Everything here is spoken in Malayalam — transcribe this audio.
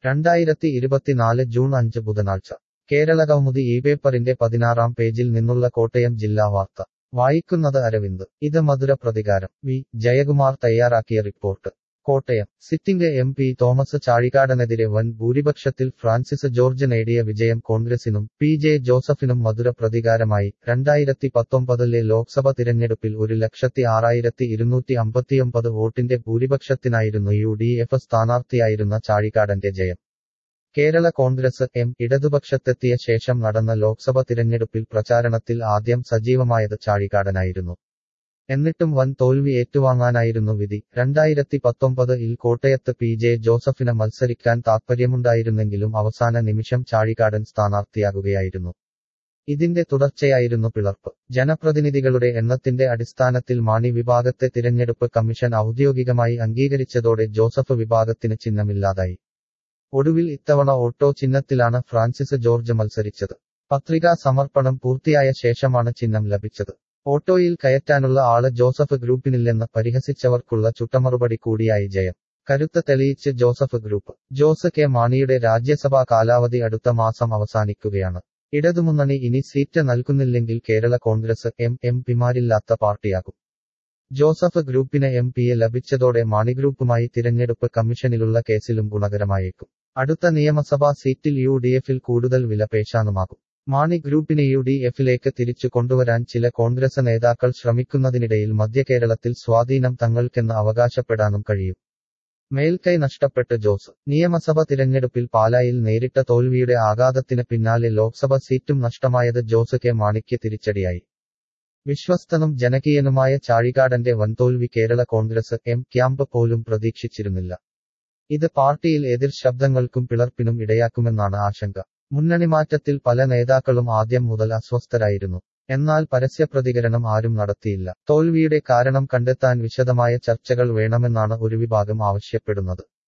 രണ്ടായിരത്തി ഇരുപത്തിനാല് ജൂൺ അഞ്ച് ബുധനാഴ്ച കേരളകൗമുദി ഈ പേപ്പറിന്റെ പതിനാറാം പേജിൽ നിന്നുള്ള കോട്ടയം ജില്ലാ വാർത്ത വായിക്കുന്നത് അരവിന്ദ് ഇത് മധുര പ്രതികാരം വി ജയകുമാർ തയ്യാറാക്കിയ report Kottayam sitting M P Thomas ചാഴികാടനെതിരെ വൻ ഭൂരിപക്ഷത്തിൽ ഫ്രാൻസിസ് ജോർജ് നേടിയ വിജയം കോൺഗ്രസിനും പി ജെ ജോസഫിനും മധുര പ്രതികാരമായി രണ്ടായിരത്തി പത്തൊമ്പതിലെ ലോക്സഭ തിരഞ്ഞെടുപ്പിൽ ഒരു ലക്ഷത്തി ആറായിരത്തി ഇരുന്നൂറ്റി അമ്പത്തിയൊമ്പത് വോട്ടിന്റെ ഭൂരിപക്ഷത്തിനായിരുന്നു യു ഡി എഫ് സ്ഥാനാർത്ഥിയായിരുന്ന ചാഴികാടന്റെ ജയം കേരള കോൺഗ്രസ് എം ഇടതുപക്ഷത്തെത്തിയ ശേഷം നടന്ന ലോക്സഭ തിരഞ്ഞെടുപ്പിൽ പ്രചാരണത്തിൽ ആദ്യം സജീവമായത് ചാഴികാടനായിരുന്നു എന്നിട്ടും വൻ തോൽവി ഏറ്റുവാങ്ങാനായിരുന്നു വിധി രണ്ടായിരത്തി പത്തൊമ്പത് ഇൽ കോട്ടയത്ത് പി ജെ ജോസഫിന് മത്സരിക്കാൻ താൽപ്പര്യമുണ്ടായിരുന്നെങ്കിലും അവസാന നിമിഷം ചാഴികാടൻ സ്ഥാനാർത്ഥിയാകുകയായിരുന്നു ഇതിന്റെ തുടർച്ചയായിരുന്നു പിളർപ്പ് ജനപ്രതിനിധികളുടെ എണ്ണത്തിന്റെ അടിസ്ഥാനത്തിൽ മാണി വിഭാഗത്തെ തിരഞ്ഞെടുപ്പ് കമ്മീഷൻ ഔദ്യോഗികമായി അംഗീകരിച്ചതോടെ ജോസഫ് വിഭാഗത്തിന് ചിഹ്നമില്ലാതായി ഒടുവിൽ ഇത്തവണ ഓട്ടോ ചിഹ്നത്തിലാണ് ഫ്രാൻസിസ് ജോർജ് മത്സരിച്ചത് പത്രികാ സമർപ്പണം പൂർത്തിയായ ശേഷമാണ് ചിഹ്നം ലഭിച്ചത് ഓട്ടോയിൽ കയറ്റാനുള്ള ആള് ജോസഫ് ഗ്രൂപ്പിനില്ലെന്ന് പരിഹസിച്ചവർക്കുള്ള ചുട്ടമറുപടി കൂടിയായി ജയം കരുത്ത് തെളിയിച്ച് ജോസഫ് ഗ്രൂപ്പ് ജോസ് കെ മാണിയുടെ രാജ്യസഭാ കാലാവധി അടുത്ത മാസം അവസാനിക്കുകയാണ് ഇടതുമുന്നണി ഇനി സീറ്റ് നൽകുന്നില്ലെങ്കിൽ കേരള കോൺഗ്രസ് എം എം പിമാരില്ലാത്ത പാർട്ടിയാകും ജോസഫ് ഗ്രൂപ്പിന് എം പിയെ ലഭിച്ചതോടെ മാണി ഗ്രൂപ്പുമായി തിരഞ്ഞെടുപ്പ് കമ്മീഷനിലുള്ള കേസിലും ഗുണകരമായേക്കും അടുത്ത നിയമസഭാ സീറ്റിൽ യു ഡി എഫിൽ കൂടുതൽ വിലപേശാനുമാകും മാണി ഗ്രൂപ്പിനെ യു ഡി എഫിലേക്ക് തിരിച്ചു കൊണ്ടുവരാൻ ചില കോൺഗ്രസ് നേതാക്കൾ ശ്രമിക്കുന്നതിനിടയിൽ മധ്യകേരളത്തിൽ സ്വാധീനം തങ്ങൾക്കെന്ന് അവകാശപ്പെടാനും കഴിയും മേൽക്കൈ നഷ്ടപ്പെട്ട് ജോസ് നിയമസഭ തിരഞ്ഞെടുപ്പിൽ പാലായിൽ നേരിട്ട തോൽവിയുടെ ആഘാതത്തിന് പിന്നാലെ ലോക്സഭ സീറ്റും നഷ്ടമായത് ജോസ് കെ മാണിക്ക് തിരിച്ചടിയായി വിശ്വസ്തനും ജനകീയനുമായ ചാഴികാടന്റെ വൻതോൽവി കേരള കോൺഗ്രസ് എം ക്യാമ്പ് പോലും പ്രതീക്ഷിച്ചിരുന്നില്ല ഇത് പാർട്ടിയിൽ എതിർ ശബ്ദങ്ങൾക്കും പിളർപ്പിനും ഇടയാക്കുമെന്നാണ് ആശങ്ക മുന്നണിമാറ്റത്തിൽ പല നേതാക്കളും ആദ്യം മുതൽ അസ്വസ്ഥരായിരുന്നു എന്നാൽ പരസ്യപ്രതികരണം ആരും നടത്തിയില്ല തോൽവിയുടെ കാരണം കണ്ടെത്താൻ വിശദമായ ചർച്ചകൾ വേണമെന്നാണ് ഒരു വിഭാഗം ആവശ്യപ്പെടുന്നത്